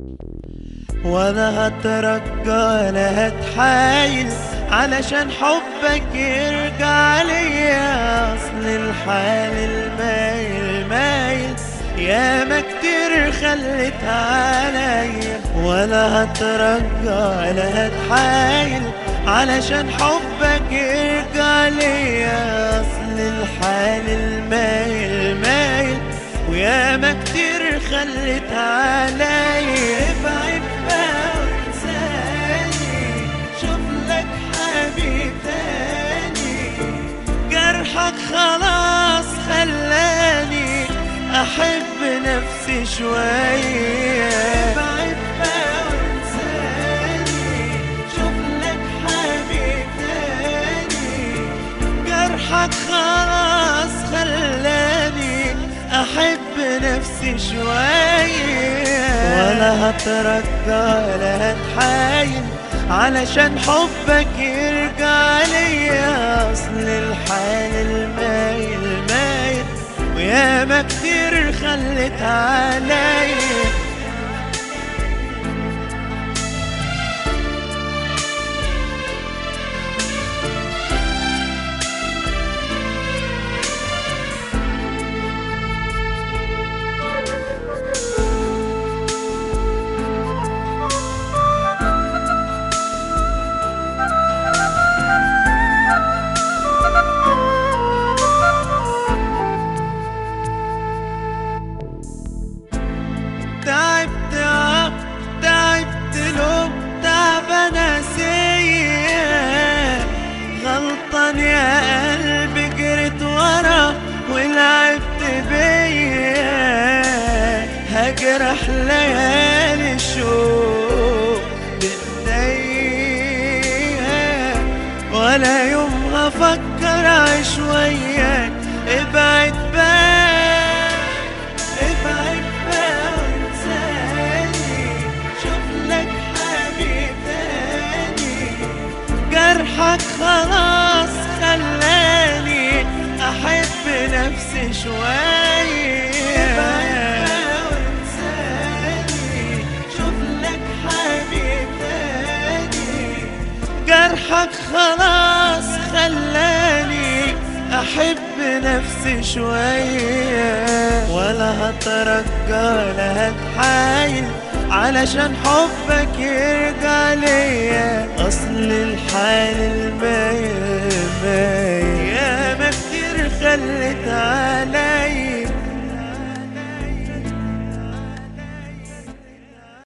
ولا هترجى ولا هتحايل علشان حبك يرجع ليا اصل الحال المايل مايل ياما كتير خليتها عليا ولا هترجى ولا هتحايل علشان حبك يرجع ليا اصل الحال المايل مايل وياما كتير خليتها عليا ابعد بقى وانساني شوف لك حبيب تاني جرحك خلاص خلاني احب نفسي شوية ابعد بقى وانساني شوف لك حبيب تاني جرحك خلاص خلاني احب نفسي شوية ولا هترجى ولا هتحايل علشان حبك يرجع ليا اصل الحال المايل مايل وياما كتير خليتها عليا تعبت اه تعبت له تعب ناسية غلطان يا قلبي جريت ورا ولعبت بيا هجرح ليالي الشوق بايديا ولا يوم هفكر اعيش وياك ابعد بقى ابعد بقى وانساني شوف لك حبيب تاني جرحك خلاص خلاني احب نفسي شوية ابعد بقى وانساني شوف لك حبيب تاني جرحك خلاص خلاني احب نفسي شوية ولا هترجى ولا هتحايل علشان حبك يرجع ليا اصل الحال المايل مايل ياما كتير خلت عليا